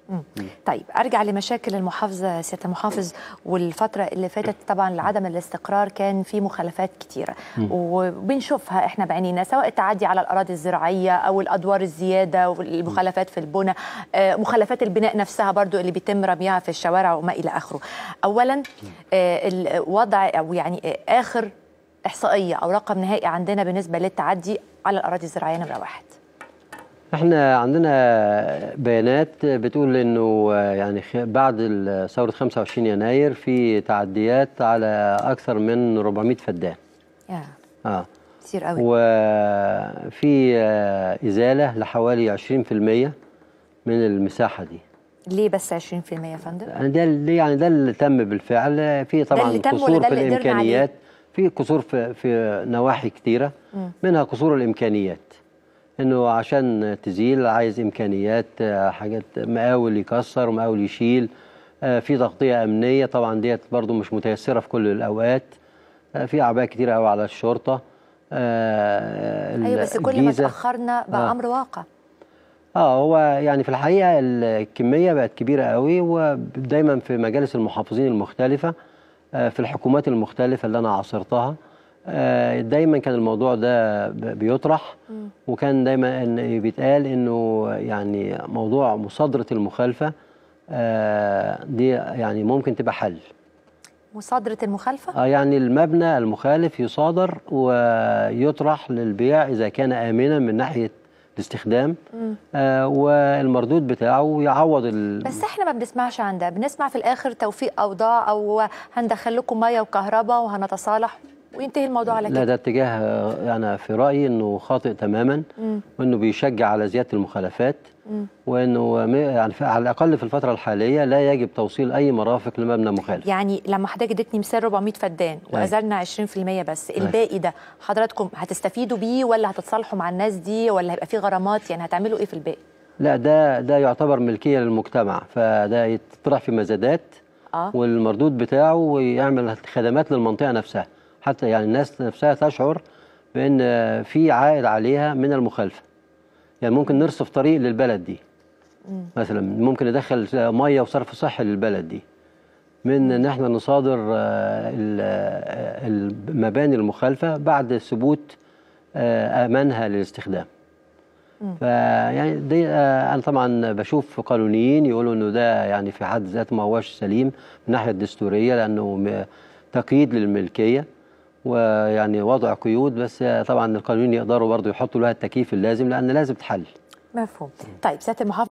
طيب ارجع لمشاكل المحافظه سياده المحافظ والفتره اللي فاتت طبعا لعدم الاستقرار كان في مخالفات كتيره وبنشوفها احنا بعينينا سواء التعدي على الاراضي الزراعيه او الادوار الزياده والمخالفات في البنى آه، مخالفات البناء نفسها برضو اللي بيتم رميها في الشوارع وما الى اخره اولا آه، الوضع او يعني آه، اخر احصائيه او رقم نهائي عندنا بالنسبه للتعدي على الاراضي الزراعيه نمره واحد احنا عندنا بيانات بتقول انه يعني خ- بعد ال- ثوره 25 يناير في تعديات على اكثر من 400 فدان يا اه كتير قوي وفي آه، ازاله لحوالي 20% من المساحه دي ليه بس 20% يا فندم يعني ده اللي يعني ده اللي تم بالفعل في طبعا اللي تم ولا قصور ده في اللي قدرنا الامكانيات في قصور في في نواحي كتيره منها قصور الامكانيات انه عشان تزيل عايز امكانيات آه، حاجات مقاول يكسر ومقاول يشيل آه، في تغطيه امنيه طبعا ديت برضو مش متيسره في كل الاوقات آه، في اعباء كتيره قوي على الشرطه آه، ايوه بس كل ما الجيزة. تاخرنا بقى آه. امر واقع اه هو يعني في الحقيقه الكميه بقت كبيره قوي ودايما في مجالس المحافظين المختلفه آه، في الحكومات المختلفه اللي انا عاصرتها آه، دايما كان الموضوع ده ب- بيطرح وكان دايما إن بيتقال انه يعني موضوع مصادره المخالفه آه، دي يعني ممكن تبقى حل مصادره المخالفه اه يعني المبنى المخالف يصادر ويطرح للبيع اذا كان امنا من ناحيه الاستخدام آه والمردود بتاعه يعوض ال... بس احنا ما بنسمعش عن ده بنسمع في الاخر توفيق اوضاع او هندخل لكم ميه وكهرباء وهنتصالح وينتهي الموضوع على لا كده ده اتجاه آه، انا في رايي انه خاطئ تماما وانه بيشجع على زياده المخالفات وانه م- يعني في- على الاقل في الفتره الحاليه لا يجب توصيل اي مرافق لمبنى مخالف يعني لما حضرتك اديتني مثال 400 فدان وازلنا 20% بس الباقي ده حضراتكم هتستفيدوا بيه ولا هتتصالحوا مع الناس دي ولا هيبقى في غرامات يعني هتعملوا ايه في الباقي لا ده ده يعتبر ملكيه للمجتمع فده يطرح في مزادات اه والمردود بتاعه ويعمل خدمات للمنطقه نفسها حتى يعني الناس نفسها تشعر بان في عائد عليها من المخالفه يعني ممكن نرصف طريق للبلد دي مثلا ممكن ندخل ميه وصرف صحي للبلد دي من ان احنا نصادر آه، ال- آه، المباني المخالفه بعد ثبوت آه، امانها للاستخدام فيعني دي آه، انا طبعا بشوف قانونيين يقولوا انه ده يعني في حد ذاته ما هوش سليم من الناحيه الدستوريه لانه م- تقييد للملكيه ويعني وضع قيود بس آه، طبعا القانونيين يقدروا برضه يحطوا لها التكييف اللازم لان لازم تحل مفهوم طيب سياده المحافظ